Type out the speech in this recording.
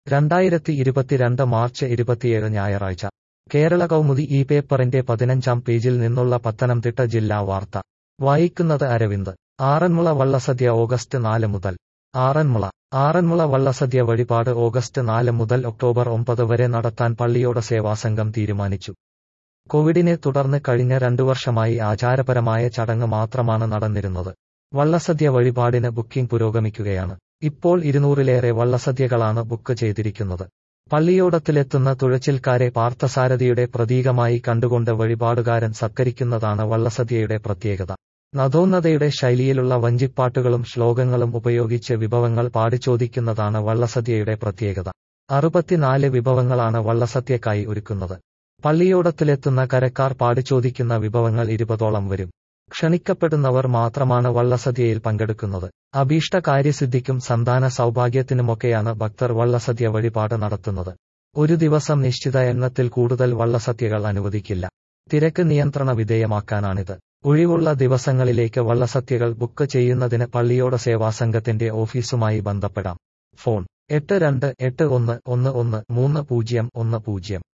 രണ്ടായിരത്തി ഇരുപത്തിരണ്ട് മാർച്ച് ഇരുപത്തിയേഴ് ഞായറാഴ്ച കേരള കൗമുദി ഈ പേപ്പറിന്റെ പതിനഞ്ചാം പേജിൽ നിന്നുള്ള പത്തനംതിട്ട ജില്ലാ വാർത്ത വായിക്കുന്നത് അരവിന്ദ് ആറന്മുള വള്ളസദ്യ ഓഗസ്റ്റ് നാല് മുതൽ ആറന്മുള ആറന്മുള വള്ളസദ്യ വഴിപാട് ഓഗസ്റ്റ് നാല് മുതൽ ഒക്ടോബർ ഒമ്പത് വരെ നടത്താൻ പള്ളിയോട സേവാസംഘം തീരുമാനിച്ചു കോവിഡിനെ തുടർന്ന് കഴിഞ്ഞ രണ്ടു വർഷമായി ആചാരപരമായ ചടങ്ങ് മാത്രമാണ് നടന്നിരുന്നത് വള്ളസദ്യ വഴിപാടിന് ബുക്കിംഗ് പുരോഗമിക്കുകയാണ് ഇപ്പോൾ ഇരുന്നൂറിലേറെ വള്ളസദ്യകളാണ് ബുക്ക് ചെയ്തിരിക്കുന്നത് പള്ളിയോടത്തിലെത്തുന്ന തുഴച്ചിൽക്കാരെ പാർത്ഥസാരഥിയുടെ പ്രതീകമായി കണ്ടുകൊണ്ട് വഴിപാടുകാരൻ സത്കരിക്കുന്നതാണ് വള്ളസദ്യയുടെ പ്രത്യേകത നദോന്നതയുടെ ശൈലിയിലുള്ള വഞ്ചിപ്പാട്ടുകളും ശ്ലോകങ്ങളും ഉപയോഗിച്ച് വിഭവങ്ങൾ പാടിച്ചോദിക്കുന്നതാണ് വള്ളസദ്യയുടെ പ്രത്യേകത അറുപത്തിനാല് വിഭവങ്ങളാണ് വള്ളസദ്യക്കായി ഒരുക്കുന്നത് പള്ളിയോടത്തിലെത്തുന്ന കരക്കാർ പാടിച്ചോദിക്കുന്ന വിഭവങ്ങൾ ഇരുപതോളം വരും ക്ഷണിക്കപ്പെടുന്നവർ മാത്രമാണ് വള്ളസദ്യയിൽ പങ്കെടുക്കുന്നത് അഭീഷ്ട കാര്യസിദ്ധിക്കും സന്താന സൗഭാഗ്യത്തിനുമൊക്കെയാണ് ഭക്തർ വള്ളസദ്യ വഴിപാട് നടത്തുന്നത് ഒരു ദിവസം നിശ്ചിത എണ്ണത്തിൽ കൂടുതൽ വള്ളസദ്യകൾ അനുവദിക്കില്ല തിരക്ക് നിയന്ത്രണ വിധേയമാക്കാനാണിത് ഒഴിവുള്ള ദിവസങ്ങളിലേക്ക് വള്ളസദ്യകൾ ബുക്ക് ചെയ്യുന്നതിന് പള്ളിയോട സേവാസംഘത്തിന്റെ ഓഫീസുമായി ബന്ധപ്പെടാം ഫോൺ എട്ട് രണ്ട് എട്ട് ഒന്ന് ഒന്ന് ഒന്ന് മൂന്ന് പൂജ്യം ഒന്ന് പൂജ്യം